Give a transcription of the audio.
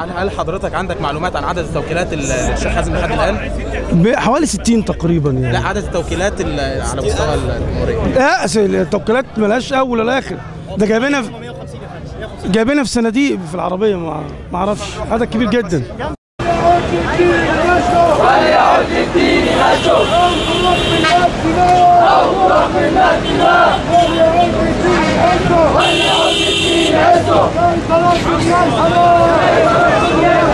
هل هل حضرتك عندك معلومات عن عدد التوكيلات اللي الشيخ حازم لحد الان؟ بحوالي 60 تقريبا يعني لا عدد التوكيلات اللي على مستوى الجمهوريه لا أصل التوكيلات ملهاش اول ولا اخر ده جايبينها في جايبينها في صناديق في العربيه ما ما اعرفش عدد كبير جدا وليعد الدين عزه